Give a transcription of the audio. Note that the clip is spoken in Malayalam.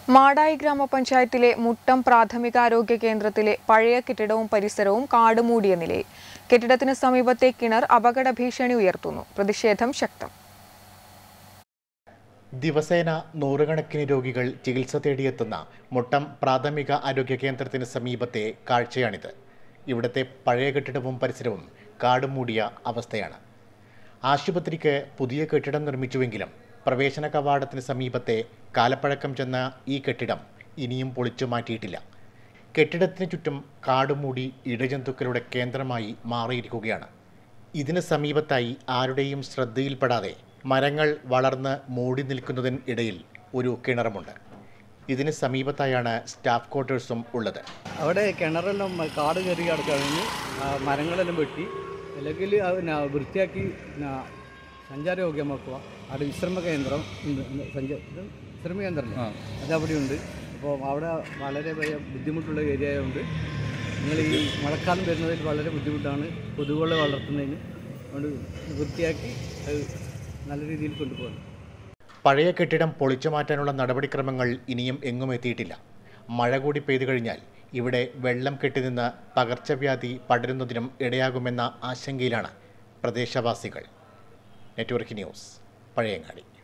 മാടായി ഗ്രാമപഞ്ചായത്തിലെ മുട്ടം പ്രാഥമികാരോഗ്യ കേന്ദ്രത്തിലെ പഴയ കെട്ടിടവും പരിസരവും കാടുമൂടിയ നിലയിൽ കെട്ടിടത്തിന് സമീപത്തെ കിണർ അപകട ഭീഷണി ഉയർത്തുന്നു പ്രതിഷേധം ശക്തം ദിവസേന നൂറുകണക്കിന് രോഗികൾ ചികിത്സ തേടിയെത്തുന്ന മുട്ടം പ്രാഥമിക ആരോഗ്യ കേന്ദ്രത്തിന് സമീപത്തെ കാഴ്ചയാണിത് ഇവിടുത്തെ പഴയ കെട്ടിടവും പരിസരവും കാടും മൂടിയ അവസ്ഥയാണ് ആശുപത്രിക്ക് പുതിയ കെട്ടിടം നിർമ്മിച്ചുവെങ്കിലും പ്രവേശന കവാടത്തിന് സമീപത്തെ കാലപ്പഴക്കം ചെന്ന ഈ കെട്ടിടം ഇനിയും പൊളിച്ചു മാറ്റിയിട്ടില്ല കെട്ടിടത്തിന് ചുറ്റും കാടുമൂടി ഇടജന്തുക്കളുടെ കേന്ദ്രമായി മാറിയിരിക്കുകയാണ് ഇതിന് സമീപത്തായി ആരുടെയും ശ്രദ്ധയിൽപ്പെടാതെ മരങ്ങൾ വളർന്ന് മൂടി നിൽക്കുന്നതിന് ഇടയിൽ ഒരു കിണറുമുണ്ട് ഇതിന് സമീപത്തായാണ് സ്റ്റാഫ് ക്വാർട്ടേഴ്സും ഉള്ളത് അവിടെ കിണറെല്ലാം മ- കാട് കയറി കിടക്കുകയാണ് മരങ്ങളെല്ലാം വെട്ടി അല്ലെങ്കിൽ അത് ന- വൃത്തിയാക്കി ന- സഞ്ചാരയോഗ്യമാക്കുക അവിടെ വിശ്രമ കേന്ദ്രം ഉണ്ട് ഉണ്ട്. സഞ്ചാ ഇത് വിശ്രമ കേന്ദ്രമല്ലേ അത് അവിടെയുണ്ട് അപ്പോൾ അവിടെ വളരെ വലിയ ബുദ്ധിമുട്ടുള്ള ഏരിയ ആയതുകൊണ്ട് നിങ്ങൾ ഈ മഴക്കാലം വരുന്നതിൽ വളരെ ബുദ്ധിമുട്ടാണ് കൊതുകുകളെ വളർത്തുന്നതിന് അതുകൊണ്ട് വൃത്തിയാക്കി അത് നല്ല രീതിയിൽ കൊണ്ടുപോകണം പഴയ കെട്ടിടം പൊളിച്ചു മാറ്റാനുള്ള നടപടിക്രമങ്ങൾ ഇനിയും എങ്ങും എത്തിയിട്ടില്ല മഴ കൂടി പെയ്തു കഴിഞ്ഞാൽ ഇവിടെ വെള്ളം കെട്ടിനിന്ന് പകർച്ചവ്യാധി പടരുന്നതിനും ഇടയാകുമെന്ന ആശങ്കയിലാണ് പ്രദേശവാസികൾ നെറ്റ്വർക്ക് ന്യൂസ് പഴയങ്ങാടി